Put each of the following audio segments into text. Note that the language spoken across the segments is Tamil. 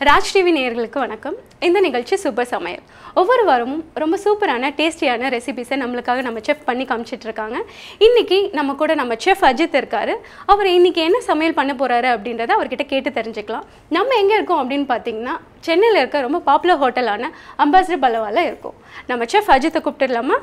ராஜ் டிவி நேயர்களுக்கு வணக்கம் இந்த நிகழ்ச்சி சூப்பர் சமையல் ஒவ்வொரு வாரமும் ரொம்ப சூப்பரான டேஸ்டியான ரெசிபிஸை நம்மளுக்காக நம்ம செஃப் பண்ணி காமிச்சிட்டு இருக்காங்க இன்னைக்கு நம்ம கூட நம்ம செஃப் அஜித் இருக்காரு அவர் இன்னைக்கு என்ன சமையல் பண்ண போறாரு அப்படின்றத அவர்கிட்ட கேட்டு தெரிஞ்சுக்கலாம் நம்ம எங்கே இருக்கோம் அப்படின்னு பார்த்தீங்கன்னா சென்னையில் இருக்க ரொம்ப பாப்புலர் ஹோட்டலான அம்பாசிடர் பலவால இருக்கோம் நம்ம செஃப் அஜித்தை கூப்பிட்டுடலாமா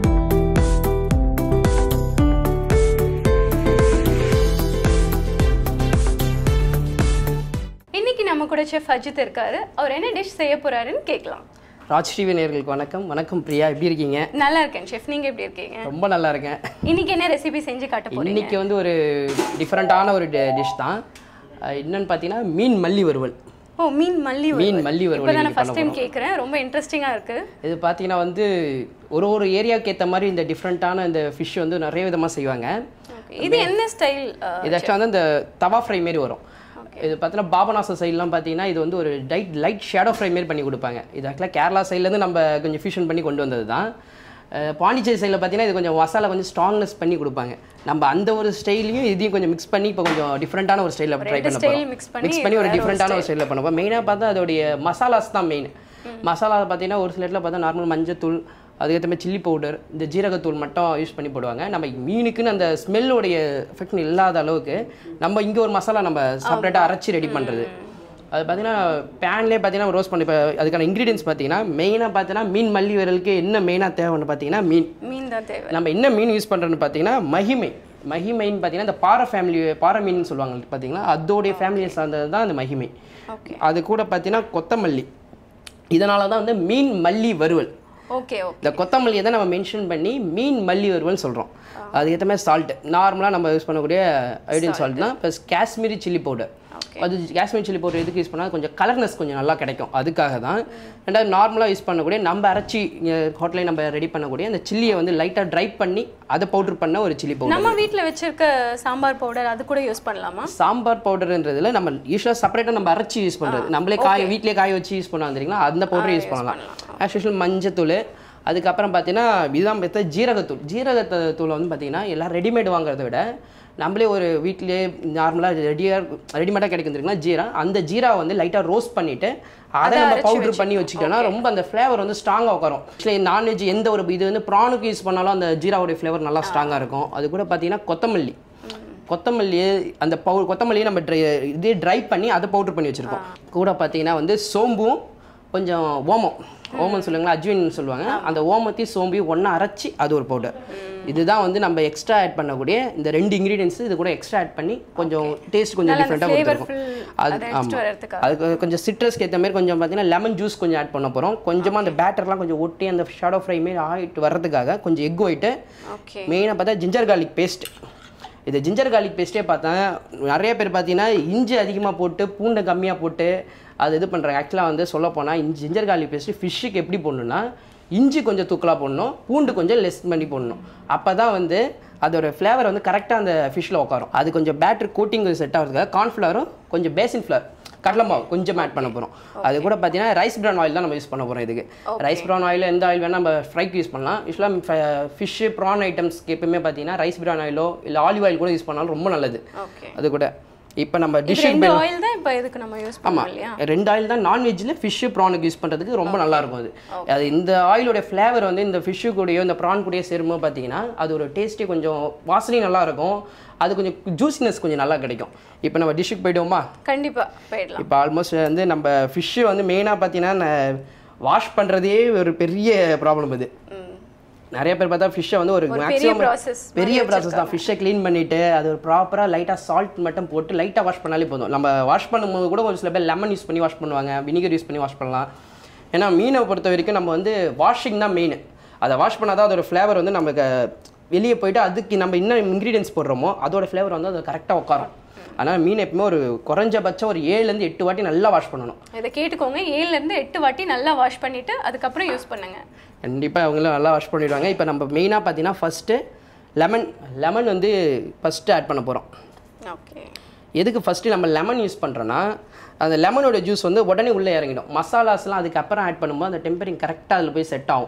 இன்னைக்கு நம்ம கூட செஃப் அஜித் இருக்காரு அவர் என்ன டிஷ் செய்ய போறாருன்னு கேட்கலாம் ராஜ் டிவி நேயர்களுக்கு வணக்கம் வணக்கம் பிரியா எப்படி இருக்கீங்க நல்லா இருக்கேன் செஃப் நீங்க எப்படி இருக்கீங்க ரொம்ப நல்லா இருக்கேன் இன்னைக்கு என்ன ரெசிபி செஞ்சு காட்ட போறீங்க இன்னைக்கு வந்து ஒரு டிஃப்ரெண்ட்டான ஒரு டிஷ் தான் அஹ் என்னன்னு பார்த்தீங்கன்னா மீன் மல்லி வறுவல் ஓ மீன் மல்லி மீன் மல்லி வறுவல் இப்போ நான் இன்னைக்கு ஃபர்ஸ்ட் டைம் கேட்குறேன் ரொம்ப இன்ட்ரெஸ்டிங்கா இருக்கு இது பார்த்தீங்கன்னா வந்து ஒரு ஒரு ஏரியாவுக்கு ஏற்ற மாதிரி இந்த டிஃப்ரெண்ட்டான இந்த ஃபிஷ் வந்து நிறைய விதமாக செய்வாங்க Okay. இது என்ன ஸ்டைல் இது ஆக்சுவலாக வந்து இந்த தவா ஃப்ரை மாரி வரும் இது பார்த்தீங்கன்னா பாபநாசம் சைட்லாம் பார்த்தீங்கன்னா இது வந்து ஒரு லைட் லைட் ஷேடோ ஃப்ரை மாரி பண்ணி கொடுப்பாங்க இது ஆக்சுவலாக கேரளா சைட்லேருந்து நம்ம கொஞ்சம் ஃபியூஷன் பண்ணி கொண்டு வந்தது தான் அஹ் பாண்டிச்சேரி சைடில் பார்த்தீங்கன்னா இது கொஞ்சம் மசாலா கொஞ்சம் ஸ்ட்ராங்னஸ் பண்ணி கொடுப்பாங்க நம்ம அந்த ஒரு ஸ்டைலையும் இதையும் கொஞ்சம் மிக்ஸ் பண்ணி இப்போ கொஞ்சம் டிஃப்ரெண்ட்டான ஒரு ஸ்டைலில் ட்ரை பண்ண style போகிறோம் mix பண்ணி மிக்ஸ் பண்ணி ஒரு டிஃப்ரெண்ட்டான ஒரு ஸ்டைலில் பண்ண போகிறோம் மெயினாக பார்த்தா அதோடைய மசாலாஸ் தான் மெயின் மசாலா பார்த்தீங்கன்னா ஒரு சில இடத்துல பார்த்தா நார்மல் மஞ்சத்தூள் அதுக்கேற்ற மாதிரி சில்லி பவுடர் இந்த ஜீரகத்தூள் மட்டும் யூஸ் பண்ணி போடுவாங்க நம்ம மீனுக்குன்னு அந்த ஸ்மெல்லோடைய எஃபெக்ட் இல்லாத அளவுக்கு நம்ம இங்கே ஒரு மசாலா நம்ம செப்பரேட்டாக அரைச்சி ரெடி பண்ணுறது அது பார்த்தீங்கன்னா பேன்லேயே பார்த்தீங்கன்னா ரோஸ்ட் பண்ணி இப்போ அதுக்கான இன்க்ரீடியன்ஸ் பார்த்தீங்கன்னா மெயினாக பார்த்தீங்கன்னா மீன் மல்லி விரலுக்கு என்ன மெயினாக தேவைன்னு பார்த்தீங்கன்னா மீன் மீன் தான் தேவை நம்ம என்ன மீன் யூஸ் பண்ணுறோன்னு பார்த்தீங்கன்னா மகிமை மகிமைன்னு பார்த்தீங்கன்னா இந்த பாறை ஃபேமிலி பாறை மீன் சொல்லுவாங்க பார்த்தீங்களா அதோடைய ஃபேமிலியை சார்ந்தது தான் அந்த மகிமை ஓகே அது கூட பார்த்தீங்கன்னா கொத்தமல்லி இதனால தான் வந்து மீன் மல்லி வறுவல் ஓகே ஓகே இந்த கொத்தமல்லியை தான் நம்ம மென்ஷன் பண்ணி மீன் மல்லி வறுவல் சொல்கிறோம் அதுக்கேற்ற மாதிரி சால்ட் நார்மலாக நம்ம யூஸ் பண்ணக்கூடிய ஐடியன் சால்ட் தான் ப்ளஸ் காஷ்மீரி சில்லி பவுடர் அது காஷ்மீரி சில்லி பவுடர் எதுக்கு யூஸ் பண்ணால் கொஞ்சம் கலர்னஸ் கொஞ்சம் நல்லா கிடைக்கும் அதுக்காக தான் ரெண்டாவது நார்மலாக யூஸ் பண்ணக்கூடிய நம்ம அரைச்சி ஹோட்டலில் நம்ம ரெடி பண்ணக்கூடிய அந்த சில்லியை வந்து லைட்டாக ட்ரை பண்ணி அதை பவுடர் பண்ண ஒரு சில்லி பவுடர் நம்ம வீட்ல வச்சிருக்க சாம்பார் பவுடர் அது கூட யூஸ் பண்ணலாமா சாம்பார் பவுடர்ன்றதுல நம்ம யூஸ்வலாக செப்பரேட்டாக நம்ம அரைச்சி யூஸ் பண்ணுறது நம்மளே காய வீட்டிலே காய வச்சு யூஸ் பண்ணுவோம் தெரியுங்களா அந்த பவுடர் யூஸ் பண்ணலாம் ஆஸ் யூஸ்வல் மஞ்சத்தூள் அதுக்கப்புறம் பார்த்தீங்கன்னா இதுதான் பார்த்தா ஜீரகத்தூள் ஜீரகத்தூளை வந்து பார்த்தீங்கன்னா எல்லாம் ரெடிமேட் வாங்குறத விட நம்மளே ஒரு வீட்டிலே நார்மலாக ரெடியாக ரெடிமேடாக கிடைக்கும் தெரியுங்களா ஜீரா அந்த ஜீரா வந்து லைட்டாக ரோஸ்ட் பண்ணிவிட்டு அதை நம்ம பவுடர் பண்ணி வச்சுக்கிட்டோம்னா ரொம்ப அந்த ஃப்ளேவர் வந்து ஸ்ட்ராங்காக உட்காரும் ஆக்சுவலி நான்வெஜ் எந்த ஒரு இது வந்து ப்ரானுக்கு யூஸ் பண்ணாலும் அந்த ஜீராவுடைய ஃப்ளேவர் நல்லா ஸ்ட்ராங்காக இருக்கும் அது கூட பார்த்தீங்கன்னா கொத்தமல்லி கொத்தமல்லி அந்த பவு கொத்தமல்லியை நம்ம ட்ரை இதே ட்ரை பண்ணி அதை பவுடர் பண்ணி வச்சுருக்கோம் கூட பார்த்தீங்கன்னா வந்து சோம்பும் கொஞ்சம் ஓமம் ஓமம் சொல்லுங்களா அஜ்வின் சொல்லுவாங்க அந்த ஓமத்தையும் சோம்பையும் ஒன்றா அரைச்சி அது ஒரு பவுடர் இதுதான் வந்து நம்ம எக்ஸ்ட்ரா ஆட் பண்ணக்கூடிய இந்த ரெண்டு இன்க்ரீடியன்ஸ் இது கூட எக்ஸ்ட்ரா ஆட் பண்ணி கொஞ்சம் டேஸ்ட் கொஞ்சம் நல்ல அந்த டிஃப்ரெண்ட்டாக கொடுத்துருக்கும் flavorful அது அதை எடுத்துட்டு ஆமாம் வர்றதுக்காக. அதுக்கு கொஞ்சம் சிட்ரஸ்க்கு ஏற்ற மாதிரி கொஞ்சம் பார்த்தீங்கன்னா லெமன் ஜூஸ் கொஞ்சம் ஆட் பண்ண போகிறோம் கொஞ்சமாக அந்த பேட்டர்லாம் கொஞ்சம் ஒட்டி அந்த ஷாடோ ஃப்ரை மாரி ஆகிட்டு வர்றதுக்காக கொஞ்சம் எக் ஒயிட்டு ஓகே மெயினாக பார்த்தா ஜிஞ்சர் garlic பேஸ்ட் இது ஜிஞ்சர் garlic பேஸ்ட்டே பார்த்தா நிறைய பேர் பார்த்தீங்கன்னா இஞ்சி அதிகமாக போட்டு பூண்டை கம்மியாக போட்டு அது இது பண்ணுறாங்க ஆக்சுவலாக வந்து சொல்ல போனால் இஞ்சி ஜிஞ்சர் garlic பேஸ்ட்டு ஃபிஷ்ஷுக்கு எப்படி போடணும்னா இஞ்சி கொஞ்சம் தூக்கலாக போடணும் பூண்டு கொஞ்சம் லெஸ் பண்ணி போடணும் அப்போ தான் வந்து அதோட ஃப்ளேவர் வந்து கரெக்டாக அந்த ஃபிஷ்ஷில் உட்காரும் அது கொஞ்சம் பேட்டர் கோட்டிங் செட் ஆகிறதுக்காக கார்ன்ஃப்ளவரும் கொஞ்சம் பேசின் ஃப்ளவர் கடலை மாவு கொஞ்சம் ஆட் பண்ண போகிறோம் அது கூட பார்த்தீங்கன்னா ரைஸ் பிரான் ஆயில் தான் நம்ம யூஸ் பண்ண போகிறோம் இதுக்கு ரைஸ் பிரான் ஆயில் எந்த ஆயில் வேணால் நம்ம ஃப்ரைக்கு யூஸ் பண்ணலாம் யூஸ்வலாக ஃபிஷ்ஷு ப்ரான் ஐட்டம்ஸ்க்கு எப்பவுமே பார்த்தீங்கன்னா ரைஸ் பிரான் ஆயிலோ இல்லை ஆலிவ் ஆயில் கூட யூஸ் பண்ணாலும் ரொம்ப நல்லது ஓகே அது கூட இப்போ நம்ம இது டிஷ்ஷுக்கு ரெண்டு ஆயில் தான் இப்போ இதுக்கு நம்ம யூஸ் பண்ணுவோம் இல்லையா ரெண்டு ஆயில் தான் நான்வெஜ்ல ஃபிஷ்ஷு ப்ரானுக்கு யூஸ் பண்ணுறதுக்கு ரொம்ப நல்லா இருக்கும் அது அது இந்த ஆயிலோட ஃப்ளேவர் வந்து இந்த ஃபிஷ்ஷு கூடயோ இந்த ப்ரான் கூடயோ சேரும்போது பார்த்தீங்கன்னா அது ஒரு டேஸ்ட்டே கொஞ்சம் வாசனையும் நல்லா இருக்கும் அது கொஞ்சம் ஜூசினஸ் கொஞ்சம் நல்லா கிடைக்கும் இப்போ நம்ம டிஷ்ஷுக்கு போயிடுவோமா கண்டிப்பா போயிடலாம் இப்போ ஆல்மோஸ்ட் வந்து நம்ம ஃபிஷ்ஷு வந்து மெயினாக பார்த்தீங்கன்னா வாஷ் பண்ணுறதே ஒரு பெரிய ப்ராப்ளம் இது ம். நிறைய பேர் பார்த்தா ஃபிஷ்ஷை வந்து ஒரு பெரிய மேக்ஸிமம் process பெரிய ப்ராசஸ் தான் ஃபிஷ்ஷை க்ளீன் பண்ணிட்டு அது ஒரு ப்ராப்பராக லைட்டாக சால்ட் மட்டும் போட்டு லைட்டாக வாஷ் பண்ணாலே போதும் நம்ம வாஷ் பண்ணும்போது கூட ஒரு சில பேர் லெமன் யூஸ் பண்ணி வாஷ் பண்ணுவாங்க வினிகர் யூஸ் பண்ணி வாஷ் பண்ணலாம் ஏன்னா மீனை பொறுத்த வரைக்கும் நம்ம வந்து வாஷிங் தான் மெயின் அதை வாஷ் பண்ணால் தான் அதோட ஃப்ளேவர் வந்து நமக்கு வெளியே போயிட்டு அதுக்கு நம்ம என்ன இன்க்ரீடியன்ஸ் போடுறோமோ அதோட ஃப்ளேவர் வந்து அது கரெக்டாக உட்காரும் அதனால் மீன் எப்பவுமே ஒரு குறைஞ்சபட்சம் ஒரு ஏழுலேருந்து எட்டு வாட்டி நல்லா வாஷ் பண்ணணும் இதை கேட்டுக்கோங்க ஏழுல இருந்து எட்டு வாட்டி நல்லா வாஷ் பண்ணிட்டு அதுக்கப்புறம் யூஸ் பண்ணுங்க கண்டிப்பாக அவங்களும் நல்லா வாஷ் பண்ணிடுவாங்க இப்போ நம்ம மெயினாக பார்த்தீங்கன்னா ஃபஸ்ட்டு லெமன் லெமன் வந்து ஃபஸ்ட்டு ஆட் பண்ண போகிறோம் ஓகே எதுக்கு ஃபஸ்ட்டு நம்ம லெமன் யூஸ் பண்ணுறோன்னா அந்த லெமனோட ஜூஸ் வந்து உடனே உள்ளே இறங்கிடும் மசாலாஸ்லாம் அதுக்கப்புறம் ஆட் பண்ணும்போது அந்த டெம்பரிங் கரெக்டாக அதில் போய் செட் ஆகும்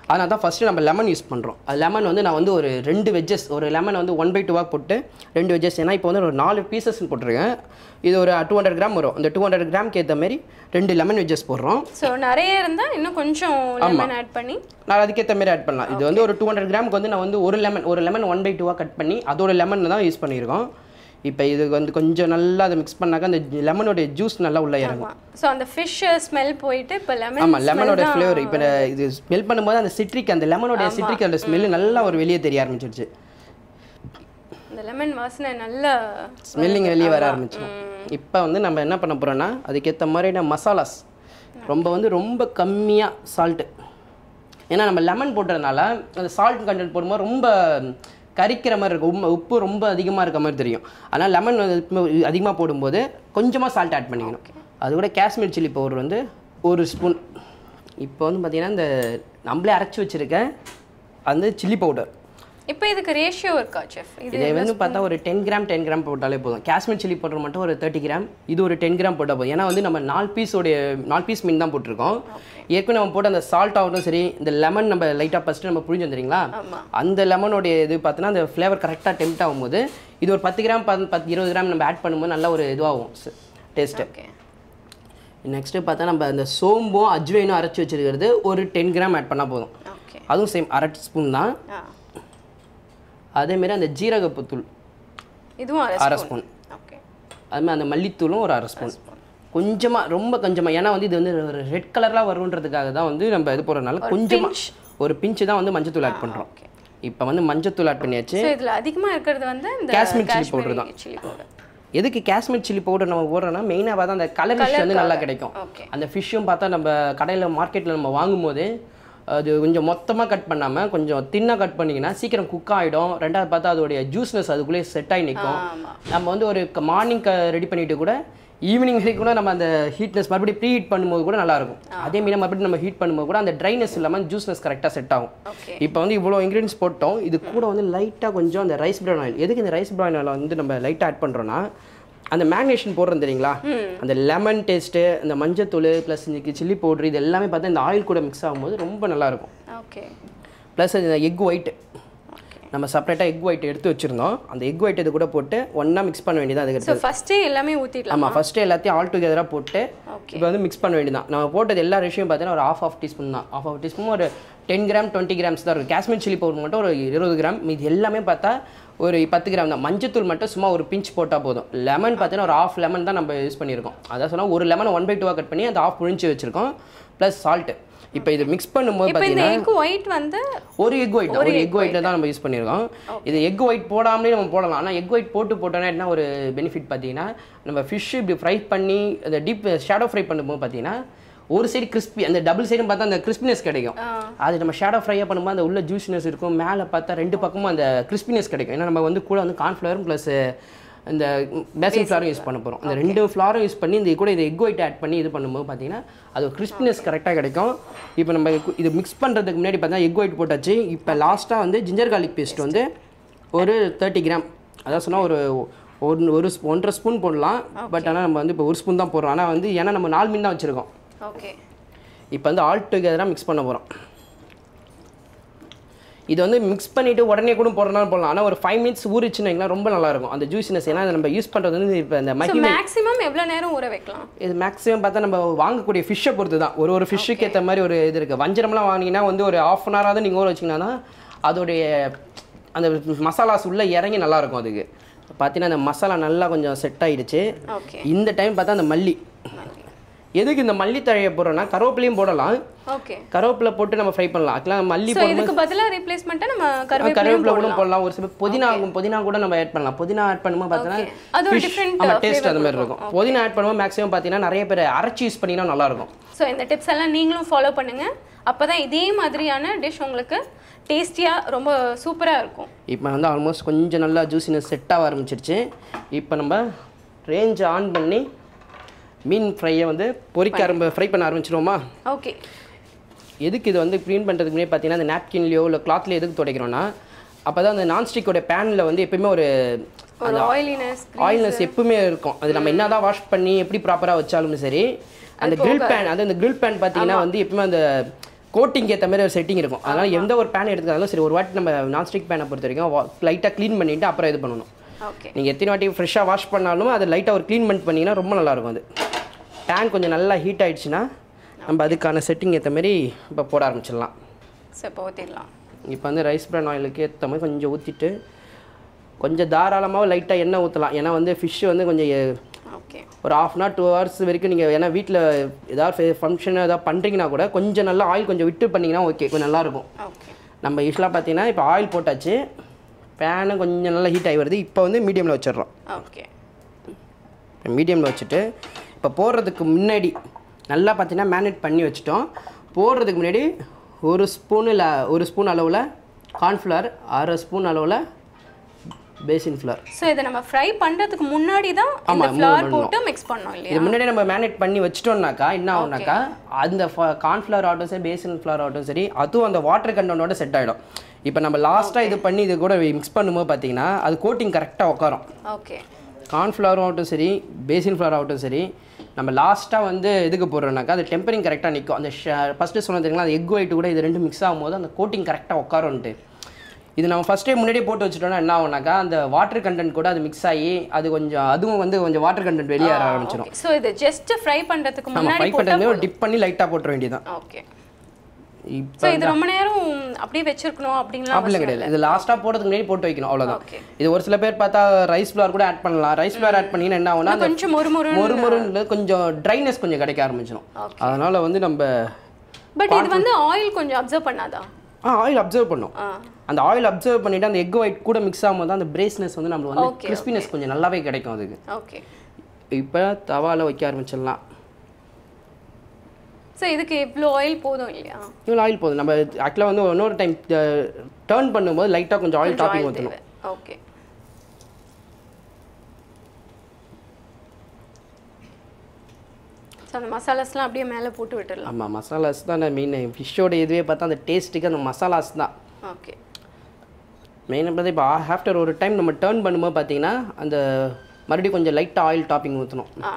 அதனால தான் ஃபஸ்ட்டு நம்ம லெமன் யூஸ் பண்ணுறோம் அது லெமன் வந்து நான் வந்து ஒரு ரெண்டு வெஜ்ஜஸ் ஒரு லெமன் வந்து ஒன் பை டூவாக போட்டு ரெண்டு வெஜ்ஜஸ் ஏன்னா இப்போ வந்து ஒரு நாலு பீசஸ் போட்டிருக்கேன் இது ஒரு டூ ஹண்ட்ரட் கிராம் வரும் இந்த டூ ஹண்ட்ரட் கிராம்க்கு ஏற்ற மாதிரி ரெண்டு லெமன் வெஜ்ஜஸ் போடுறோம் ஸோ நிறைய இருந்தால் இன்னும் கொஞ்சம் லெமன் ஆட் பண்ணி நான் அதுக்கேற்ற மாதிரி ஆட் பண்ணலாம் இது வந்து ஒரு டூ ஹண்ட்ரட் கிராமுக்கு வந்து நான் வந்து ஒரு லெமன் ஒரு லெமன் ஒன் பை டூவாக கட் பண்ணி அதோட லெமன் தான் யூஸ் பண்ணியிருக்கோம் இப்போ இது வந்து கொஞ்சம் நல்லா அதை மிக்ஸ் பண்ணாக்க அந்த லெமனோட ஜூஸ் நல்லா உள்ளே இறங்கும் ஸோ அந்த ஃபிஷ் ஸ்மெல் போயிட்டு இப்போ லெமன் ஆமாம் லெமனோட ஃப்ளேவர் இப்போ இது ஸ்மெல் பண்ணும்போது அந்த சிட்ரிக் அந்த லெமனோட சிட்ரிக் அந்த ஸ்மெல் நல்லா ஒரு வெளியே தெரிய ஆரம்பிச்சிருச்சு இந்த லெமன் வாசனை நல்லா ஸ்மெல்லிங் வெளியே வர ஆரம்பிச்சிடும் இப்போ வந்து நம்ம என்ன பண்ண போகிறோம்னா அதுக்கேற்ற மாதிரியான மசாலாஸ் ரொம்ப வந்து ரொம்ப கம்மியாக சால்ட்டு ஏன்னா நம்ம லெமன் போட்டதுனால அந்த சால்ட் கண்டென்ட் போடும்போது ரொம்ப கரிக்கிற மாதிரி இருக்கும் உப்பு உப்பு ரொம்ப அதிகமாக இருக்க மாதிரி தெரியும் ஆனால் லெமன் அதிகமாக போடும்போது கொஞ்சமாக சால்ட் ஆட் பண்ணிக்கணும் அது கூட காஷ்மீர் சில்லி பவுடர் வந்து ஒரு ஸ்பூன் இப்போ வந்து பார்த்திங்கன்னா இந்த நம்மளே அரைச்சி வச்சுருக்க அந்த சில்லி பவுடர் இப்போ இதுக்கு ரேஷியோ இருக்கா செஃப் இது இதை வந்து பார்த்தா ஒரு டென் கிராம் டென் கிராம் போட்டாலே போதும் காஷ்மீர் சில்லி பவுடர் மட்டும் ஒரு தேர்ட்டி கிராம் இது ஒரு டென் கிராம் போட்டால் போதும் ஏன்னா வந்து நம்ம நாலு பீஸோடைய நாலு பீஸ் மீன் தான் போட்டிருக்கோம் ஏற்கனவே நம்ம போட்ட அந்த சால்ட் ஆகட்டும் சரி இந்த லெமன் நம்ம லைட்டாக ஃபஸ்ட்டு நம்ம புரிஞ்சு வந்துறீங்களா ஆமா. அந்த லெமனோடைய இது பார்த்தோன்னா அந்த ஃப்ளேவர் கரெக்டாக டெம்ட் ஆகும்போது இது ஒரு பத்து கிராம் பத்து பத்து இருபது கிராம் நம்ம ஆட் பண்ணும்போது நல்ல ஒரு இதுவாகும் டேஸ்ட்டு ஓகே நெக்ஸ்ட்டு பார்த்தா நம்ம அந்த சோம்பும் அஜ்வைனும் அரைச்சி வச்சிருக்கிறது ஒரு டென் கிராம் ஆட் பண்ணால் போதும் ஓகே அதுவும் சேம் அரை ஸ்பூன் தான் ஆ அதேமாரி அந்த ஜீரகப்புத்தூள் இதுவும் அரை அரை ஸ்பூன் ஸ்பூன் ஓகே அதுமாதிரி அந்த மல்லித்தூளும் ஒரு அரை ஸ்பூன் கொஞ்சமாக ரொம்ப கொஞ்சமாக ஏன்னா வந்து இது வந்து ஒரு ரெட் கலரில் வருன்றதுக்காக தான் வந்து நம்ம இது போடுறதுனால கொஞ்சமாக ஒரு பிஞ்சு தான் வந்து மஞ்சத்தூள் ஆட் பண்ணுறோம் ஓகே இப்போ வந்து மஞ்சத்தூள் ஆட் பண்ணியாச்சு ஸோ இதில் அதிகமாக இருக்கிறது வந்து இந்த காஷ்மீர் சில்லி powder தான். சில்லி பவுடர் எதுக்கு காஷ்மீர் சில்லி பவுடர் நம்ம போடுறோம்னா மெயினாக பார்த்தா அந்த கலர் ஃபிஷ் வந்து நல்லா கிடைக்கும் ஓகே அந்த ஃபிஷ்ஷும் பார்த்தா நம்ம கடையில் மார்க்கெட்டில் நம்ம வாங்கும்போது அது கொஞ்சம் மொத்தமாக கட் பண்ணாமல் கொஞ்சம் தின்னாக கட் பண்ணிங்கன்னா சீக்கிரம் குக் ஆகிடும் ரெண்டாவது பார்த்தா அதோடைய ஜூஸ்னஸ் அதுக்குள்ளேயே செட் ஆகி நிற்கும் ஆமா நம்ம வந்து ஒரு மார்னிங் ரெடி பண்ணிட்டு கூட ஈவினிங் வரைக்கும் கூட நம்ம அந்த ஹீட்னஸ் மறுபடியும் ப்ரீ ஹீட் பண்ணும்போது கூட நல்லா இருக்கும் அதே மீறி மறுபடியும் நம்ம ஹீட் பண்ணும்போது கூட அந்த ட்ரைனஸ் இல்லாமல் ஜூஸ்னஸ் கரெக்டாக செட் ஆகும் ஓகே இப்போ வந்து இவ்வளோ இன்க்ரீடியன்ஸ் போட்டோம் இது கூட வந்து லைட்டாக கொஞ்சம் அந்த ரைஸ் பிரான் ஆயில் எதுக்கு இந்த ரைஸ் பிரான் ஆயில் வந்து நம்ம லைட்டாக ஆட் பண்ணுறோன்னா அந்த மேக்னேஷன் போடுறோம் தெரியுங்களா அந்த லெமன் டேஸ்ட்டு அந்த மஞ்சத்தூள் ப்ளஸ் இன்னைக்கு சில்லி பவுடர் இது எல்லாமே பார்த்தா இந்த ஆயில் கூட மிக்ஸ் ஆகும்போது ரொம்ப நல்லாயிருக்கும் ஓகே ப்ளஸ் இந்த எக் ஒயிட் நம்ம செப்பரேட்டாக எக் ஒயிட் எடுத்து வச்சுருந்தோம் அந்த எக் ஒயிட் இது கூட போட்டு ஒன்றா மிக்ஸ் பண்ண வேண்டியது அதுக்கு ஸோ ஃபஸ்ட்டே எல்லாமே ஊற்றிடலாம் ஆமாம் ஃபஸ்ட்டு எல்லாத்தையும் ஆல் டுகெதராக போட்டு ஓகே இப்போ வந்து மிக்ஸ் பண்ண வேண்டியதான் நம்ம போட்டது எல்லா ரேஷியும் பார்த்தீங்கன்னா ஒரு ஆஃப் ஆஃப் டீஸ்பூன் தான் ஆஃப் ஆஃப் டீஸ்பூன் ஒரு டென் கிராம் டுவெண்ட்டி கிராம்ஸ் தான் இருக்கும் காஷ்மீர் சில்லி பவுடர் மட்டும் ஒரு இருபது கிராம் மீதி எல்லாமே பார்த்தா ஒரு பத்து கிராம் தான் மஞ்சத்தூள் மட்டும் சும்மா ஒரு பிஞ்ச் போட்டால் போதும் லெமன் பார்த்தீங்கன்னா ஒரு ஆஃப் லெமன் தான் நம்ம யூஸ் பண்ணியிருக்கோம் அதான் சொன்னால் ஒரு லெமன் ஒன் பை டூவாக கட் பண்ணி அந்த ஆஃப் புழிஞ்சு வச்சிருக்கோம் ப்ளஸ் சால்ட்டு இப்போ இது மிக்ஸ் பண்ணும்போது இப்போ இந்த பார்த்தீங்கன்னா எக் ஒயிட் வந்து ஒரு எக் ஒயிட் ஒரு எக் ஒயிட்டில் தான் நம்ம யூஸ் பண்ணியிருக்கோம் இது எக் ஒயிட் போடாமலே நம்ம போடலாம் ஆனால் எக் ஒயிட் போட்டு போட்டோன்னா என்ன ஒரு பெனிஃபிட் பார்த்தீங்கன்னா நம்ம ஃபிஷ் இப்படி ஃப்ரை பண்ணி அந்த டீப் ஷேடோ ஃப்ரை பண்ணும்போது பார்த்தீங்கன்னா ஒரு சைடு கிறிஸ்பி அந்த டபுள் சைடும் பார்த்தா அந்த கிறிஸ்பினஸ் கிடைக்கும் அது நம்ம ஷேடோ ஃப்ரையாக பண்ணும்போது அந்த உள்ள ஜூசினஸ் இருக்கும் மேலே பார்த்தா ரெண்டு பக்கமும் அந்த கிறிஸ்பினஸ் கிடைக்கும் ஏன்னா நம்ம வந்து கூட வந்து கார்ன்ஃப்ளவரும் ப்ளஸ் இந்த பேசிக் ஃப்ளாரும் யூஸ் பண்ண போகிறோம் இந்த ரெண்டு ஃப்ளாரும் யூஸ் பண்ணி இந்த கூட இது எக் ஒயிட் ஆட் பண்ணி இது பண்ணும்போது பார்த்தீங்கன்னா அது கிறிஸ்பினஸ் கரெக்டாக கிடைக்கும் இப்போ நம்ம கு- இது மிக்ஸ் பண்ணுறதுக்கு முன்னாடி பார்த்தா எக் ஒயிட் போட்டாச்சு இப்போ லாஸ்ட்டாக வந்து ஜிஞ்சர் garlic பேஸ்ட் வந்து ஒரு தேர்ட்டி கிராம் அதான் சொன்னால் ஒரு ஒன்று ஒரு ஸ்பூ- ஒன்றரை ஸ்பூன் போடலாம் பட் ஆனால் நம்ம வந்து இப்போ ஒரு ஸ்பூன் தான் போடுறோம் ஆனால் வந்து ஏன்னா நம்ம நாலு மீன் தான் வச்சுருக்கோம் ஓகே இப்போ வந்து ஆல் டுகெதராக மிக்ஸ் பண்ண போகிறோம் இது வந்து மிக்ஸ் பண்ணிவிட்டு உடனே கூட போடுறனாலும் போடலாம் ஆனால் ஒரு ஃபைவ் மினிட்ஸ் ஊறிச்சுன்னு வைங்களேன் ரொம்ப நல்லா இருக்கும் அந்த ஜூசினஸ் ஏன்னா அதை நம்ம யூஸ் பண்ணுறது வந்து இப்போ இந்த ஸோ மகி மேக்ஸிமம் எவ்வளோ நேரம் ஊற வைக்கலாம் இது மேக்ஸிமம் பார்த்தா நம்ம வாங்கக்கூடிய ஃபிஷ்ஷை பொறுத்து தான் ஒரு ஒரு ஃபிஷ்ஷுக்கு ஏற்ற மாதிரி ஒரு இது இருக்குது வஞ்சரம்லாம் வாங்கினீங்கன்னா வந்து ஒரு ஆஃப் அன் ஹவராவது நீங்கள் ஊற வச்சிங்கன்னா அதோடைய அந்த மசாலாஸ் உள்ளே இறங்கி நல்லா இருக்கும் அதுக்கு பார்த்தீங்கன்னா அந்த மசாலா நல்லா கொஞ்சம் செட் ஆயிடுச்சு ஓகே இந்த டைம் பார்த்தா அந்த மல்லி எதுக்கு இந்த மல்லி தழையை போடுறோன்னா கருவேப்பிலையும் போடலாம் ஓகே கருவேப்பிலை போட்டு நம்ம ஃப்ரை பண்ணலாம் அதுக்கெல்லாம் மல்லி ஸோ இதுக்கு பதிலா ரீப்ளேஸ்மெண்ட்டாக நம்ம கருவேப்பிலையும் கருவேப்பிலை கூட போடலாம் ஒரு சில புதினா புதினா கூட நம்ம ஆட் பண்ணலாம் புதினா ஆட் பண்ணும்போது பார்த்தீங்கன்னா அது ஒரு fish- different, ஆமா uh, டேஸ்ட் flavor அந்த மாதிரி இருக்கும் புதினா ஆட் பண்ணும்போது மேக்ஸிமம் பார்த்தீங்கன்னா நிறைய பேர் அரைச்சி யூஸ் பண்ணிங்கன்னா நல்லா இருக்கும் ஸோ இந்த டிப்ஸ் எல்லாம் நீங்களும் ஃபாலோ பண்ணுங்க அப்பதான் இதே மாதிரியான டிஷ் உங்களுக்கு டேஸ்டியா ரொம்ப சூப்பரா இருக்கும் இப்போ வந்து ஆல்மோஸ்ட் கொஞ்சம் நல்லா ஜூசினஸ் செட் ஆக ஆரம்பிச்சிருச்சு இப்போ நம்ம ரேஞ்ச் ஆன் பண்ணி மீன் ஃப்ரையை வந்து பொரிக்க ஆரம்ப ஃப்ரை பண்ண ஆரம்பிச்சிருவோமா ஓகே எதுக்கு இது வந்து க்ளீன் பண்ணுறதுக்கு முன்னாடி பார்த்தீங்கன்னா அந்த நாப்கின்லையோ இல்லை கிளாத்லையோ எதுக்கு துடைக்கிறோன்னா அப்போ தான் அந்த நான்ஸ்டிக்கோட பேனில் வந்து எப்பயுமே ஒரு ஒரு ஆயிலினஸ் ஆயில்னஸ் எப்பவுமே இருக்கும் அது நம்ம என்னதான் வாஷ் பண்ணி எப்படி ப்ராப்பராக வச்சாலும் சரி அந்த grill பேன் அது அந்த grill பேன் பார்த்தீங்கன்னா வந்து எப்பவுமே அந்த கோட்டிங் ஏற்ற மாதிரி ஒரு செட்டிங் இருக்கும் அதனால் எந்த ஒரு பேன் எடுத்துக்காலும் சரி ஒரு வாட்டி நம்ம நான்ஸ்டிக் பேனை பொறுத்த வரைக்கும் லைட்டாக க்ளீன் பண்ணிவிட்டு அப்புறம் இது பண்ணணும் ஓகே நீங்கள் எத்தனை வாட்டி ஃப்ரெஷ்ஷாக வாஷ் பண்ணாலும் அது லைட்டாக ஒரு க்ளீன் பண்ணி பண்ணிங்கன்னா ரொம்ப நல்லாயிருக்கும் அது பேன் கொஞ்சம் நல்லா ஹீட் ஆயிடுச்சுன்னா நம்ம அதுக்கான செட்டிங் ஏற்ற மாதிரி இப்போ போட ஆரம்பிச்சிடலாம் ஸோ இப்போ ஊற்றிடலாம் இப்போ வந்து ரைஸ் பிரான் ஆயிலுக்கு ஏற்ற மாதிரி கொஞ்சம் ஊற்றிட்டு கொஞ்சம் தாராளமாக லைட்டாக எண்ணெய் ஊற்றலாம் ஏன்னா வந்து ஃபிஷ் வந்து கொஞ்சம் எ- ஓகே ஒரு ஆஃப் அன் டூ ஹவர்ஸ் வரைக்கும் நீங்கள் ஏன்னா வீட்டில் ஏதாவது ஃபங்க்ஷன் ஏதாவது பண்ணுறீங்கன்னா கூட கொஞ்சம் நல்லா ஆயில் கொஞ்சம் விட்டு பண்ணிங்கன்னா ஓகே கொஞ்சம் நல்லாயிருக்கும் ஓகே நம்ம யூஸ்வலாக பார்த்தீங்கன்னா இப்போ ஆயில் போட்டாச்சு பேனு கொஞ்சம் நல்லா ஹீட் ஆகி வருது இப்போ வந்து மீடியமில் வச்சிடுறோம் ஓகே மீடியமில் வச்சுட்டு இப்போ போடுறதுக்கு முன்னாடி நல்லா பார்த்தீங்கன்னா மேரினேட் பண்ணி வச்சுட்டோம் போடுறதுக்கு முன்னாடி ஒரு ஸ்பூனில் ஒரு ஸ்பூன் அளவில் கார்ன்ஃப்ளவர் அரை ஸ்பூன் அளவில் பேசின் ஃப்ளவர் ஸோ இதை நம்ம ஃப்ரை பண்ணுறதுக்கு முன்னாடி தான் இந்த ஆமா, ஃப்ளவர் move போட்டு மிக்ஸ் பண்ணோம் இல்லையா இது முன்னாடி நம்ம மேரினேட் பண்ணி வச்சிட்டோம்னாக்கா என்ன ஆகும்னாக்கா அந்த கார்ன்ஃப்ளவர் ஆகட்டும் சரி பேசின் ஃப்ளவர் ஆகட்டும் சரி அதுவும் அந்த வாட்டர் கண்டனோட செட் ஆகிடும் இப்போ நம்ம லாஸ்ட்டாக இது பண்ணி இது கூட மிக்ஸ் பண்ணும்போது பார்த்தீங்கன்னா அது கோட்டிங் கரெக்டாக உட்காரும் ஓகே கார்ன்ஃப்ளவரும் ஆகட்டும் சரி பேசின் ஃப்ளவர் ஆகட்டும் சரி நம்ம லாஸ்ட்டாக வந்து இதுக்கு போடுறோம்னாக்கா அது டெம்பரிங் கரெக்டாக நிற்கும் அந்த ஃபஸ்ட்டு சொன்ன தெரியுங்களா அந்த எக் ஒயிட் கூட இது ரெண்டும் மிக்ஸ் ஆகும்போது அந்த கோட்டிங் கரெக்டாக உட்காரும்ட்டு இது நம்ம ஃபஸ்ட்டே முன்னாடியே போட்டு வச்சுட்டோம்னா என்ன ஆகும்னாக்கா அந்த வாட்டர் கண்டென்ட் கூட அது மிக்ஸ் ஆகி அது கொஞ்சம் அதுவும் வந்து கொஞ்சம் வாட்டர் கண்டென்ட் வெளியே வர ஆரம்பிச்சிடும் ஸோ இது ஜஸ்ட் ஃப்ரை பண்ணுறதுக்கு நம்ம முன்னாடி ஃப்ரை பண்ணுறது ஒரு டிப் பண்ணி லைட்டாக போட்டுற வேண்டியதான் ஓகே இப்போ ஸோ இது ரொம்ப நேரம் அப்படியே வச்சிருக்கணும் அப்படின்லாம் அப்படிலாம் கிடையாது இது லாஸ்ட்டாக போடுறதுக்கு முன்னாடி போட்டு வைக்கணும் அவ்வளோதான் ஓகே இது ஒரு சில பேர் பார்த்தா ரைஸ் ஃப்ளவர் கூட ஆட் பண்ணலாம் ரைஸ் ஃப்ளவர் ஆட் பண்ணிங்கன்னா என்ன ஆகும்னா அந்த கொஞ்சம் மொறு மொறு மொறு மொறுன்னு கொஞ்சம் ட்ரைனஸ் கொஞ்சம் கிடைக்க ஆரம்பிச்சிடும் அதனால வந்து நம்ம பட் இது வந்து ஆயில் கொஞ்சம் அப்சர்வ் பண்ணாதா ஆ ஆயில் அப்சர்வ் பண்ணும் ஆ அந்த ஆயில் அப்சர்வ் பண்ணிட்டு அந்த எக் ஒயிட் கூட மிக்ஸ் ஆகும்போது அந்த பிரேஸ்னஸ் வந்து நம்மளுக்கு வந்து Okay, கிறிஸ்பினஸ் கொஞ்சம் நல்லாவே கிடைக்கும் அதுக்கு ஓகே இப்போ தவால வைக்க ஆரம்பிச்சிடலாம் ஸோ இதுக்கு இவ்வளோ ஆயில் போதும் இல்லையா இவ்வளோ ஆயில் போதும் நம்ம ஆக்சுவலாக வந்து இன்னொரு டைம் டர்ன் பண்ணும்போது லைட்டாக கொஞ்சம் ஆயில் டாப்பிங் ஊற்றணும் ஓகே ஸோ அந்த மசாலாஸ்லாம் அப்படியே மேலே போட்டு விட்டுடலாம் ஆமாம் மசாலாஸ் தான் மெயின் ஃபிஷ்ஷோட இதுவே பார்த்தா அந்த டேஸ்ட்டுக்கு அந்த மசாலாஸ் தான் ஓகே மெயினாக பார்த்தா இப்போ ஆஃப்டர் ஒரு டைம் நம்ம டர்ன் பண்ணும்போது பார்த்தீங்கன்னா அந்த மறுபடியும் கொஞ்சம் லைட்டாக ஆயில் டாப்பிங் ஊற்றணும் ஆ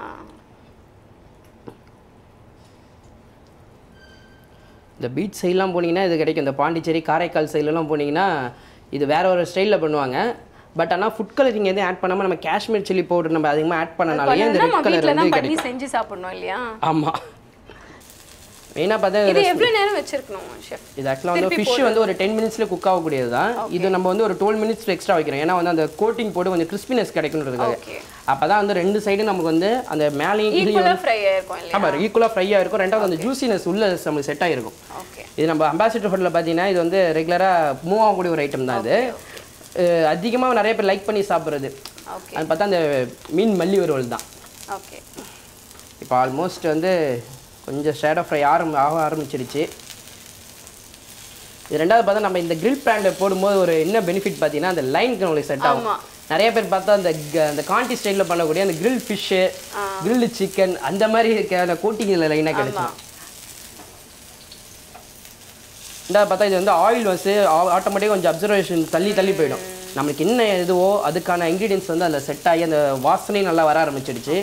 இந்த பீச் சைட்லாம் போனீங்கன்னா இது கிடைக்கும் இந்த பாண்டிச்சேரி காரைக்கால் சைட்லலாம் போனீங்கன்னா இது வேற ஒரு ஸ்டைலில் பண்ணுவாங்க பட் ஆனால் ஃபுட் கலரிங் எதுவும் ஆட் பண்ணாமல் நம்ம காஷ்மீர் சில்லி பவுடர் நம்ம அதிகமாக ஆட் பண்ணனாலேயே இந்த நம்ம ரெட் கலர் வீட்டில் வந்து தான் கிடைக்கும் பண்ணி செஞ்சு சாப்பிடணும் இல்லையா ஆமாம் மெயினாக பார்த்தா இது எவ்வளோ நேரம் வச்சிருக்கணும் ஷெஃப் இது ஆக்சுவலாக வந்து ஃபிஷ் வந்து ஒரு டென் மினிட்ஸ்ல குக் ஆகக்கூடியது தான் இது நம்ம வந்து ஒரு டுவெல் மினிட்ஸ் எக்ஸ்ட்ரா வைக்கிறோம் ஏன்னா வந்து அந்த கோட்டிங் போட்டு கொஞ்சம் கிறிஸ்பினஸ் கிடைக்கணுன்றதுக்காக ஓகே அப்போ தான் வந்து ரெண்டு சைடும் நமக்கு வந்து அந்த மேலேயும் கீழே ஈக்குவலாக ஃப்ரை ஆயிருக்கும் இல்லையா ஆமாம் ஈக்குவலாக ஃப்ரையாக இருக்கும் ரெண்டாவது அந்த ஜூசினஸ் உள்ள நம்மளுக்கு செட் ஆகிருக்கும் ஓகே இது நம்ம அம்பாசிடர் ஹோட்டலில் பார்த்தீங்கன்னா இது வந்து ரெகுலராக மூவ் ஆகக்கூடிய ஒரு ஐட்டம் தான் இது அதிகமாக நிறைய பேர் லைக் பண்ணி சாப்பிட்றது ஓகே அது பார்த்தா அந்த மீன் மல்லி வறுவல் தான் ஓகே இப்போ ஆல்மோஸ்ட் வந்து கொஞ்சம் ஷேடோ ஃப்ரை ஆரம்பி ஆக ஆரம்பிச்சிருச்சு இது ரெண்டாவது பார்த்தா நம்ம இந்த grill pan ல போடும்போது ஒரு என்ன பெனிஃபிட் பார்த்தீங்கன்னா அந்த லைனுக்கு நம்மளுக்கு செட் ஆகும் ஆமா. நிறைய பேர் பார்த்தா அந்த க- அந்த காண்டி ஸ்டைலில் பண்ணக்கூடிய அந்த grill ஃபிஷ்ஷு grill சிக்கன் அந்த மாதிரி இருக்க கோட்டிங் இதில் லைனாக கிடைச்சிடும் ரெண்டாவது பார்த்தா இது வந்து ஆயில் வந்து ஆட்டோமேட்டிக்காக கொஞ்சம் அப்சர்வேஷன் தள்ளி தள்ளி போயிடும் நம்மளுக்கு என்ன இதுவோ அதுக்கான இன்க்ரீடியன்ஸ் வந்து அதில் செட் ஆகி அந்த வாசனையும் நல்லா வர ஆரம்பிச்சிடுச்சு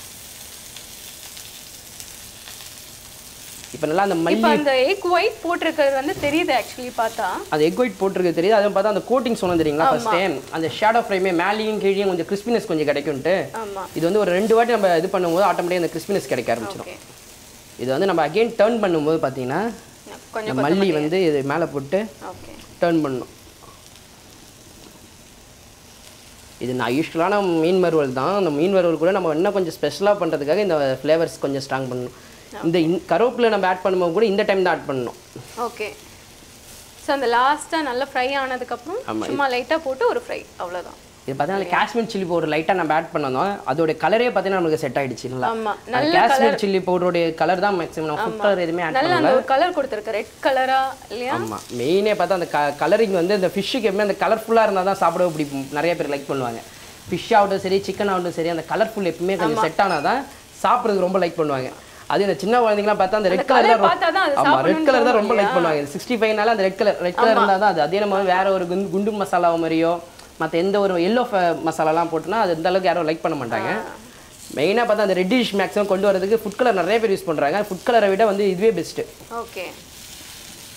இப்போ நல்லா அந்த மல்லி இப்போ அந்த எக் ஒயிட் போட்டிருக்கிறது வந்து தெரியுது ஆக்சுவலி பார்த்தா அந்த எக் ஒயிட் போட்டிருக்கு தெரியுது அதை பார்த்தா அந்த கோட்டிங் சொன்னது தெரியுங்களா ஃபர்ஸ்ட் டைம் அந்த ஷேடோ ஃப்ரைமே மேலேயும் கீழேயும் கொஞ்சம் கிறிஸ்பினஸ் கொஞ்சம் கிடைக்கும்ட்டு ஆமா இது வந்து ஒரு ரெண்டு வாட்டி நம்ம இது பண்ணும்போது ஆட்டோமேட்டிக்காக அந்த கிறிஸ்பினஸ் கிடைக்க ஆரம்பிச்சிடும் ஓகே இது வந்து நம்ம அகைன் டர்ன் பண்ணும்போது பார்த்தீங்கன்னா கொஞ்சம் இந்த மல்லி வந்து இது மேலே போட்டு ஓகே டர்ன் பண்ணணும் இது நான் யூஸ்வலான மீன் வறுவல் தான் அந்த மீன் வறுவல் கூட நம்ம இன்னும் கொஞ்சம் ஸ்பெஷலாக பண்ணுறதுக்காக இந்த ஃப்ளேவர்ஸ் கொஞ்சம் ஸ்ட்ராங் பண்ணணும் இந்த இன் கருவேப்பிலை நம்ம ஆட் பண்ணும்போது கூட இந்த டைம் தான் ஆட் பண்ணணும் ஓகே ஸோ அந்த லாஸ்ட்டாக நல்லா ஃப்ரை ஆனதுக்கப்புறம் சும்மா லைட்டாக போட்டு ஒரு ஃப்ரை அவ்வளோதான் இது பார்த்தீங்கன்னா காஷ்மீர் சில்லி பவுடர் லைட்டாக நம்ம ஆட் பண்ணோம் அதோட கலரே பார்த்தீங்கன்னா நமக்கு செட் ஆயிடுச்சு நல்லா ஆமா அந்த காஷ்மீர் சில்லி பவுடருடைய கலர் தான் மேக்ஸிமம் நம்ம ஃபுட் கலர் எதுவுமே ஆட் நல்லா பண்ணல அந்த ஒரு கலர் கொடுத்துருக்கு ரெட் கலரா இல்லையா ஆமாம் மெயினே பார்த்தா அந்த க கலரிங் வந்து இந்த ஃபிஷ்ஷுக்கு எப்பவுமே அந்த கலர்ஃபுல்லாக இருந்தால் தான் சாப்பிடவே பிடிக்கும் நிறைய பேர் லைக் பண்ணுவாங்க ஃபிஷ் ஆகட்டும் சரி சிக்கன் ஆகட்டும் சரி அந்த கலர்ஃபுல் எப்பவுமே கொஞ்சம் செட் ஆனால் தான் சாப்பிட்றதுக்கு ரொம்ப லைக் பண்ணுவாங்க அது இந்த சின்ன குழந்தைங்களாம் பார்த்தா அந்த ரெட் கலர் colour தான் பார்த்தா தான் அது ஆமாம் ரெட் சாப்பிடணும்னு கலர் தான் ரொம்ப தோணும் லைக் பண்ணுவாங்க சிக்ஸ்டி ஃபைவ்னால அந்த ரெட் கலர் ரெட் கலர் இருந்தால் தான் அது அதே நம்ம வேற ஒரு குண்டு குண்டு மசாலா மாதிரியோ மற்ற எந்த ஒரு எல்லோ மசாலாலாம் போட்டுனா அது இந்த அளவுக்கு யாரும் லைக் பண்ண மாட்டாங்க மெயினாக பார்த்தா அந்த ரெட்டிஷ் மேக்ஸிமம் கொண்டு வரதுக்கு ஃபுட் கலர் நிறைய பேர் யூஸ் பண்ணுறாங்க ஃபுட் கலரை விட வந்து இதுவே பெஸ்ட்டு ஓகே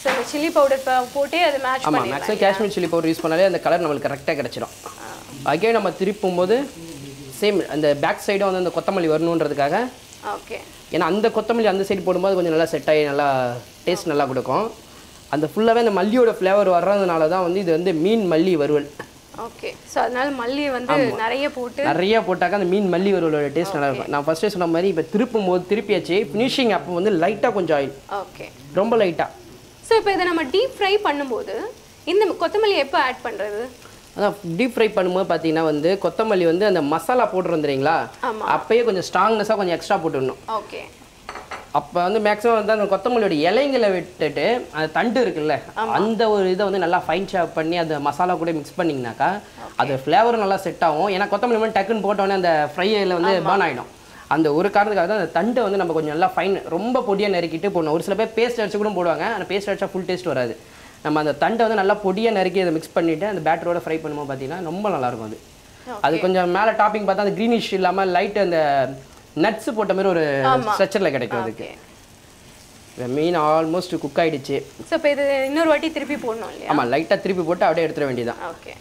ஸோ இந்த சில்லி பவுடர் போட்டே அதை மேட்ச் ஆமாம் பண்ணிடலாம் maximum Kashmir chilli powder use பண்ணாலே அந்த கலர் நம்மளுக்கு கரெக்டாக கிடச்சிடும் அகைன் நம்ம திருப்பும் போது சேம் அந்த பேக் சைடும் வந்து அந்த கொத்தமல்லி வரணுன்றதுக்காக ஓகே ஏன்னா அந்த கொத்தமல்லி அந்த சைடு போடும்போது கொஞ்சம் நல்லா செட் ஆகி நல்லா டேஸ்ட் நல்லா கொடுக்கும் அந்த ஃபுல்லாகவே அந்த மல்லியோட ஃப்ளேவர் வர்றதுனால தான் வந்து இது வந்து மீன் மல்லி வறுவல் ஓகே ஸோ அதனால மல்லி வந்து நிறைய போட்டு நிறைய போட்டாக்க அந்த மீன் மல்லி வறுவலோட டேஸ்ட் நல்லா இருக்கும் நான் ஃபர்ஸ்டே சொன்ன மாதிரி இப்போ திருப்பும் போது திருப்பியாச்சு ஃபினிஷிங் அப்போ வந்து லைட்டாக கொஞ்சம் ஆயில் ஓகே ரொம்ப லைட்டாக ஸோ இப்போ இதை நம்ம டீப் ஃப்ரை பண்ணும்போது இந்த கொத்தமல்லி எப்போ ஆட் பண்ணுறது அதான் டீப் ஃப்ரை பண்ணும்போது பார்த்தீங்கன்னா வந்து கொத்தமல்லி வந்து அந்த மசாலா போட்டுரும் தெரியுங்களா அப்பயே கொஞ்சம் ஸ்ட்ராங்னஸாக கொஞ்சம் எக்ஸ்ட்ரா போட்டுடணும் ஓகே அப்போ வந்து மேக்ஸிமம் வந்து அந்த கொத்தமல்லியோட இலைங்களை விட்டுட்டு அந்த தண்டு இருக்குல்ல அந்த ஒரு இதை வந்து நல்லா ஃபைன் ஷாப் பண்ணி அந்த மசாலா கூட மிக்ஸ் பண்ணிங்கனாக்கா அது ஃப்ளேவரும் நல்லா செட் ஆகும் ஏன்னா கொத்தமல்லி வந்து டக்குன்னு போட்டோன்னே அந்த ஃப்ரையில் வந்து பேர்ன் ஆகிடும் அந்த ஒரு காரணத்துக்காக தான் அந்த தண்டை வந்து நம்ம கொஞ்சம் நல்லா ஃபைன் ரொம்ப பொடியாக நறுக்கிட்டு போடணும் ஒரு சில பேர் பேஸ்ட் அடிச்சு கூட போடுவாங்க அந்த பேஸ்ட் அடிச்சா ஃபுல் டேஸ்ட் வராது நம்ம அந்த தண்டை வந்து நல்லா பொடியாக நறுக்கி அதை மிக்ஸ் பண்ணிவிட்டு அந்த பேட்டரோட ஃப்ரை பண்ணும்போது பார்த்தீங்கன்னா ரொம்ப நல்லாயிருக்கும் அது அது கொஞ்சம் மேலே டாப்பிங் பார்த்தா அந்த க்ரீனிஷ் இல்லாமல் லைட் அந்த நட்ஸ் போட்ட மாதிரி ஒரு ஸ்ட்ரக்சரில் கிடைக்கும் அதுக்கு ஓகே மீன் ஆல்மோஸ்ட் குக் ஆயிடுச்சு ஸோ இப்போ இது இன்னொரு வாட்டி திருப்பி போடணும் இல்லையா ஆமாம் லைட்டாக திருப்பி போட்டு அப்படியே எடுத்துட வேண்டியதான் ஓகே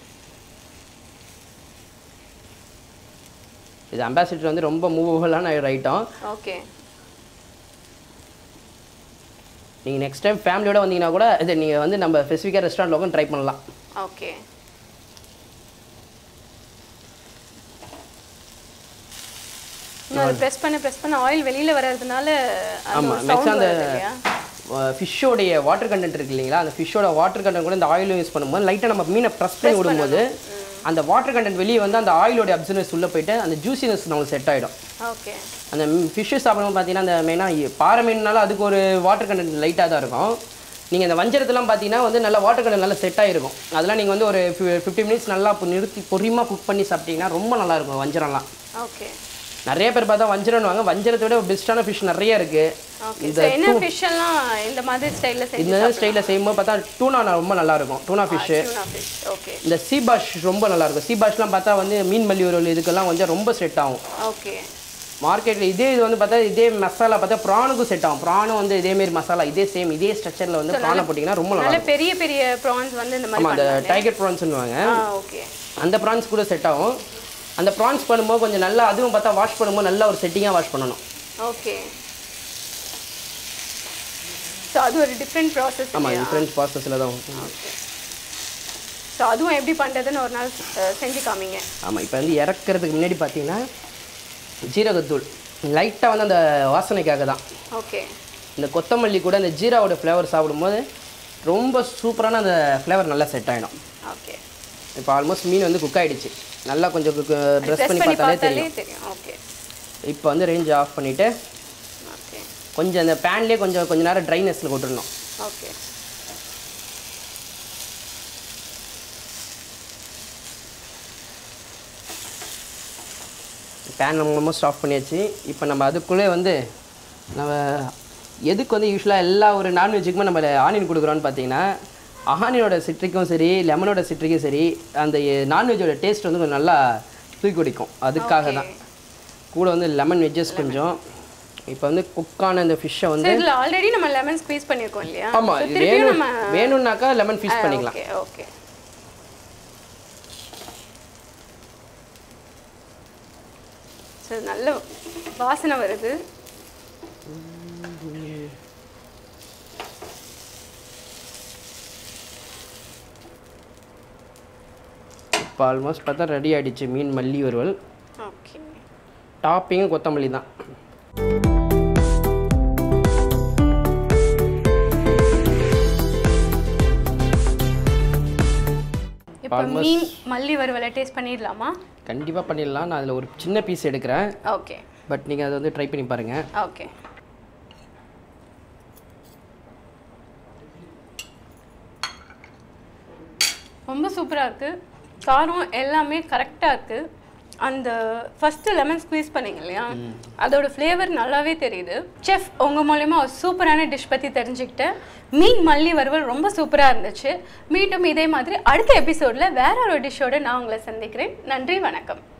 இது அம்பாசிடர் வந்து ரொம்ப மூவபுளான ஐட்டம் ஓகே நீங்கள் நெக்ஸ்ட் டைம் ஃபேமிலியோட வந்தீங்கன்னா கூட இது நீங்கள் வந்து நம்ம ஸ்பெசிஃபிக்காக ரெஸ்டாரண்ட்டில் உட்காந்து ட்ரை பண்ணலாம் ஓகே இன்னும் ப்ரெஸ் பண்ண ப்ரெஸ் பண்ண ஆயில் வெளியில வர்றதுனால அந்த ஆமாம் ஒரு நெக்ஸ்ட் சவுண்ட் அந்த வருது இல்லையா ஃபிஷ்ஷோடைய வாட்டர் கண்டென்ட் இருக்கு இல்லைங்களா அந்த ஃபிஷ்ஷோட வாட்டர் கண்டென்ட் கூட இந்த ஆயிலும் யூஸ் பண்ணும்போது லைட்டாக நம்ம மீனை ப்ரெஸ் பண்ணி விடும்போது அந்த வாட்டர் கண்டென்ட் வெளியே வந்து அந்த ஆயிலோட அப்சர்வன்ஸ் உள்ளே போயிட்டு அந்த ஜூசினஸ் நம்மளுக்கு செட் ஆகிடும் ஓகே அந்த ஃபிஷ்ஷு சாப்பிடும்போது பார்த்தீங்கன்னா அந்த மெயினாக பாறை மீன்னால அதுக்கு ஒரு வாட்டர் கண்டென்ட் லைட்டாக தான் இருக்கும் நீங்கள் இந்த வஞ்சரத்தெல்லாம் பார்த்தீங்கன்னா வந்து நல்லா வாட்டர் கண்டென்ட் நல்லா செட் ஆகிருக்கும் அதெல்லாம் நீங்கள் வந்து ஒரு ஃபிஃப்டி மினிட்ஸ் நல்லா இப்போ நிறுத்தி பொறுமையாக குக் பண்ணி சாப்பிட்டீங்கன்னா ரொம்ப நல்லா இருக்கும் வஞ்சரம்லாம் ஓகே நிறைய பேர் பார்த்தா வஞ்சரம்னுவாங்க வஞ்சரத்தை விட பெஸ்ட்டான ஃபிஷ் நிறைய இருக்குது ஓகே ஸோ என்ன ஃபிஷ் எல்லாம் இந்த மாதிரி ஸ்டைலில் செஞ்சு இந்த ஸ்டைலில் செய்யும்போது பார்த்தா டூனா ரொம்ப நல்லா இருக்கும் டூனா ஃபிஷ்ஷு tuna fish ஓகே இந்த சீபாஷ் ரொம்ப நல்லா இருக்கும் சீபாஷ்லாம் பார்த்தா வந்து மீன் மல்லி உருவல் இதுக்கெல்லாம் கொஞ்சம் ரொம்ப செட் ஆகும் ஓகே மார்க்கெட்டில் இதே இது வந்து பார்த்தா இதே மசாலா பார்த்தா ப்ரானுக்கும் செட் ஆகும் ப்ரானும் வந்து இதேமாரி மசாலா இதே சேம் இதே ஸ்ட்ரக்சரில் வந்து ப்ரானை போட்டிங்கன்னா ரொம்ப நல்லா நல்ல பெரிய பெரிய ப்ரான்ஸ் வந்து இந்த மாதிரி ஆமாம் அந்த டைகர் ப்ரான்ஸ்னுவாங்க ஆ ஓகே அந்த ப்ரான்ஸ் கூட செட் ஆகும் அந்த ப்ரான்ஸ் பண்ணும்போது கொஞ்சம் நல்லா அதுவும் பார்த்தா வாஷ் பண்ணும்போது நல்லா ஒரு செட்டிங்காக வாஷ் பண்ணணும் ஓகே ஸோ அது ஒரு டிஃப்ரெண்ட் ப்ராசஸ் ஆமாம் டிஃப்ரெண்ட் ப்ராசஸில் தான் ஸோ அதுவும் எப்படி பண்ணுறதுன்னு ஒரு நாள் அஹ், செஞ்சு காமிங்க ஆமாம் இப்போ வந்து இறக்குறதுக்கு முன்னாடி பார்த்தீங்கன்னா ஜீரகத்தூள் லைட்டாக வந்து அந்த வாசனைக்காக தான் ஓகே இந்த கொத்தமல்லி கூட அந்த ஜீராவோட ஃப்ளேவர் சாப்பிடும்போது ரொம்ப சூப்பரான அந்த ஃப்ளேவர் நல்லா செட் ஆகிடும் ஓகே இப்போ ஆல்மோஸ்ட் மீன் வந்து குக் ஆகிடுச்சு நல்லா கொஞ்சம் ப்ரெஸ் ப்ரெஸ் பண்ணி பண்ணி பார்த்தாலே பார்த்தாலே தெரியும் தெரியும் ஓகே இப்போ வந்து ரேஞ்ச் ஆஃப் பண்ணிவிட்டு ஓகே கொஞ்சம் அந்த பேன்லேயே கொஞ்சம் கொஞ்ச நேரம் ட்ரைனஸில் கொட்டுடணும் ஓகே பேன் ஆல்மோஸ்ட் ஆஃப் பண்ணியாச்சு இப்போ நம்ம அதுக்குள்ளே வந்து நம்ம எதுக்கு வந்து யூஸ்வலாக எல்லா ஒரு நான்வெஜ்ஜுக்குமே நம்ம ஆனியன் கொடுக்குறோன்னு பார்த்தீங்கன்னா ஆனியனோட சிட்ரிக்கும் சரி லெமனோட சிட்ரிக்கும் சரி அந்த நான்வெஜ்ஜோட டேஸ்ட் வந்து கொஞ்சம் நல்லா தூக்கி குடிக்கும் அதுக்காக தான் கூட வந்து லெமன் வெஜ்ஜஸ் கொஞ்சம் இப்போ வந்து குக்கான இந்த ஃபிஷ்ஷை வந்து ஸோ இதில் ஆல்ரெடி நம்ம லெமன் ஸ்குவீஸ் பண்ணியிருக்கோம் இல்லையா ஆமாம் So, இது திருப்பியும் வேணும் நம்ம வேணும்னாக்கா லெமன் ஃபிஷ் பண்ணிக்கலாம் ஓகே ஓகே ஸோ நல்ல வாசனை வருது இப்போ ஆல்மோஸ்ட் பார்த்தா ரெடி ஆயிடுச்சு மீன் மல்லி வறுவல் ஓகே டாப்பிங்கும் கொத்தமல்லி தான் இப்போ மீன் மல்லி வறுவலை டேஸ்ட் பண்ணிடலாமா கண்டிப்பாக பண்ணிடலாம் நான் அதில் ஒரு சின்ன பீஸ் எடுக்கிறேன் ஓகே பட் நீங்கள் அதை வந்து ட்ரை பண்ணி பாருங்கள் ஓகே ரொம்ப சூப்பராக இருக்குது காரம் எல்லாமே கரெக்டாக இருக்குது அந்த ஃபஸ்ட்டு லெமன் ஸ்குவீஸ் பண்ணீங்க இல்லையா அதோட ஃப்ளேவர் நல்லாவே தெரியுது செஃப் உங்கள் மூலயமா ஒரு சூப்பரான டிஷ் பற்றி தெரிஞ்சுக்கிட்டேன் மீன் மல்லி வறுவல் ரொம்ப சூப்பராக இருந்துச்சு மீண்டும் இதே மாதிரி அடுத்த எபிசோடில் வேற ஒரு டிஷ்ஷோட நான் உங்களை சந்திக்கிறேன் நன்றி வணக்கம்